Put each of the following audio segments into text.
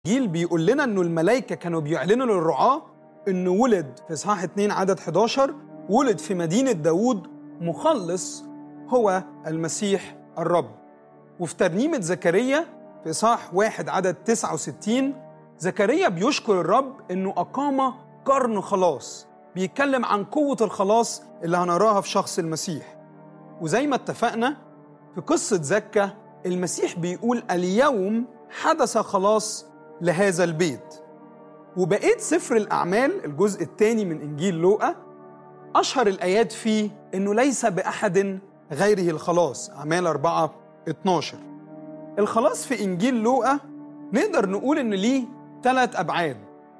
جيل بيقول لنا انه الملائكه كانوا بيعلنوا للرعاه انه ولد في اصحاح 2 عدد 11 ولد في مدينه داوود مخلص هو المسيح الرب وفي ترنيمه زكريا في اصحاح 1 عدد 69 زكريا بيشكر الرب انه اقام قرن خلاص بيتكلم عن قوه الخلاص اللي هنراها في شخص المسيح وزي ما اتفقنا في قصه زكا المسيح بيقول اليوم حدث خلاص لهذا البيت وبقيت سفر الأعمال الجزء الثاني من إنجيل لوقا أشهر الآيات فيه إنه ليس بأحد غيره الخلاص أعمال 4 12 الخلاص في إنجيل لوقا نقدر نقول إن ليه ثلاث أبعاد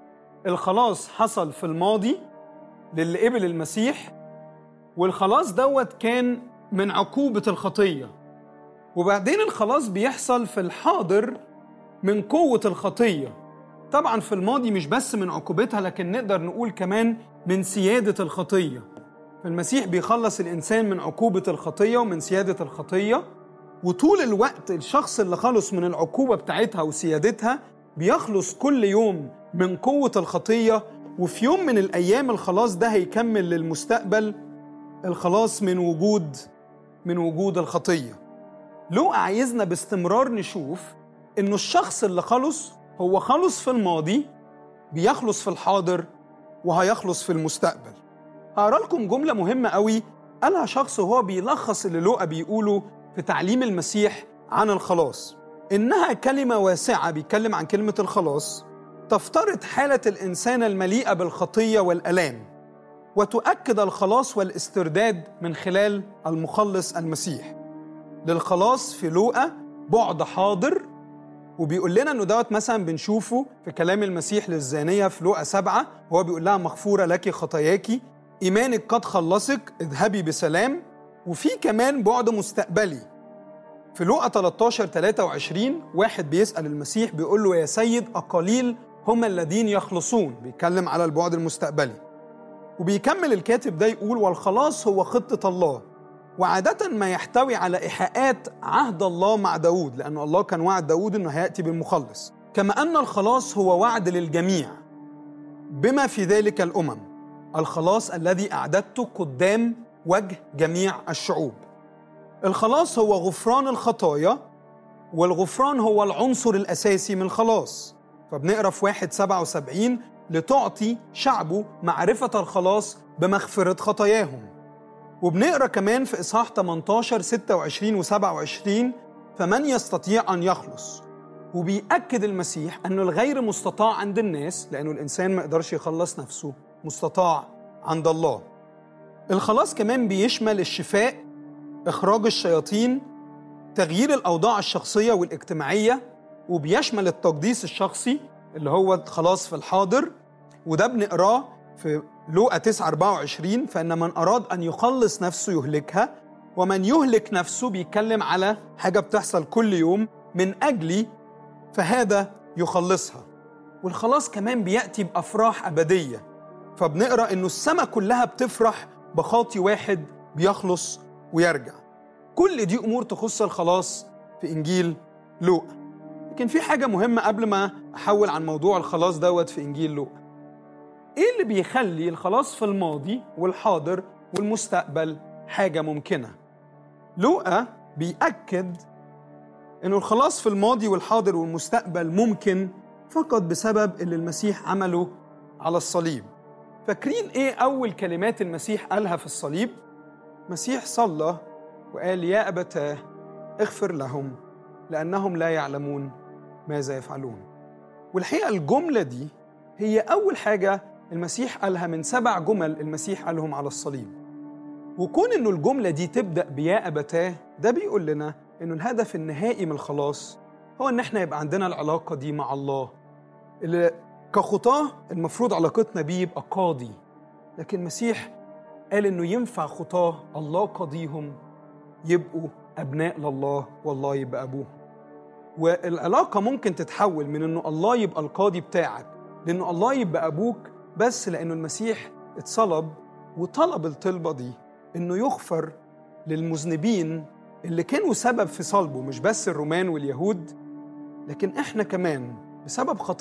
الخلاص حصل في الماضي للي قبل المسيح والخلاص دوت كان من عقوبة الخطية وبعدين الخلاص بيحصل في الحاضر من قوة الخطية طبعا في الماضي مش بس من عقوبتها لكن نقدر نقول كمان من سيادة الخطية فالمسيح بيخلص الإنسان من عقوبة الخطية ومن سيادة الخطية وطول الوقت الشخص اللي خلص من العقوبة بتاعتها وسيادتها بيخلص كل يوم من قوة الخطية وفي يوم من الأيام الخلاص ده هيكمل للمستقبل الخلاص من وجود من وجود الخطية لو عايزنا باستمرار نشوف إنه الشخص اللي خلص هو خلص في الماضي بيخلص في الحاضر وهيخلص في المستقبل هقرا لكم جملة مهمة قوي قالها شخص وهو بيلخص اللي لوقا بيقوله في تعليم المسيح عن الخلاص إنها كلمة واسعة بيتكلم عن كلمة الخلاص تفترض حالة الإنسان المليئة بالخطية والألام وتؤكد الخلاص والاسترداد من خلال المخلص المسيح للخلاص في لوقا بعد حاضر وبيقول لنا انه دوت مثلا بنشوفه في كلام المسيح للزانيه في لوقا سبعه وهو بيقول لها مغفوره لك خطاياك ايمانك قد خلصك اذهبي بسلام وفي كمان بعد مستقبلي في لوقا 13 23 واحد بيسال المسيح بيقول له يا سيد اقاليل هم الذين يخلصون بيتكلم على البعد المستقبلي وبيكمل الكاتب ده يقول والخلاص هو خطه الله وعادة ما يحتوي على إيحاءات عهد الله مع داود لأن الله كان وعد داود أنه هيأتي بالمخلص كما أن الخلاص هو وعد للجميع بما في ذلك الأمم الخلاص الذي أعددته قدام وجه جميع الشعوب الخلاص هو غفران الخطايا والغفران هو العنصر الأساسي من الخلاص فبنقرأ في واحد سبعة وسبعين لتعطي شعبه معرفة الخلاص بمغفرة خطاياهم وبنقرا كمان في اصحاح 18 26 و 27 فمن يستطيع ان يخلص وبيأكد المسيح انه الغير مستطاع عند الناس لانه الانسان ما يقدرش يخلص نفسه مستطاع عند الله الخلاص كمان بيشمل الشفاء اخراج الشياطين تغيير الاوضاع الشخصيه والاجتماعيه وبيشمل التقديس الشخصي اللي هو خلاص في الحاضر وده بنقراه في لوقا 9 24 فإن من أراد أن يخلص نفسه يهلكها ومن يهلك نفسه بيتكلم على حاجة بتحصل كل يوم من أجلي فهذا يخلصها والخلاص كمان بيأتي بأفراح أبدية فبنقرأ إنه السماء كلها بتفرح بخاطي واحد بيخلص ويرجع كل دي أمور تخص الخلاص في إنجيل لوقا لكن في حاجة مهمة قبل ما أحول عن موضوع الخلاص دوت في إنجيل لوقا ايه اللي بيخلي الخلاص في الماضي والحاضر والمستقبل حاجة ممكنة؟ لوقا بيأكد إنه الخلاص في الماضي والحاضر والمستقبل ممكن فقط بسبب اللي المسيح عمله على الصليب. فاكرين إيه أول كلمات المسيح قالها في الصليب؟ المسيح صلى وقال يا أبتاه اغفر لهم لأنهم لا يعلمون ماذا يفعلون. والحقيقة الجملة دي هي أول حاجة المسيح قالها من سبع جمل المسيح قالهم على الصليب وكون انه الجملة دي تبدأ بيا أبتاه ده بيقول لنا انه الهدف النهائي من الخلاص هو ان احنا يبقى عندنا العلاقة دي مع الله اللي كخطاة المفروض علاقتنا بيه يبقى قاضي لكن المسيح قال انه ينفع خطاة الله قاضيهم يبقوا أبناء لله والله يبقى أبوهم والعلاقة ممكن تتحول من انه الله يبقى القاضي بتاعك لانه الله يبقى ابوك بس لانه المسيح اتصلب وطلب الطلبه دي انه يغفر للمذنبين اللي كانوا سبب في صلبه مش بس الرومان واليهود لكن احنا كمان بسبب خطية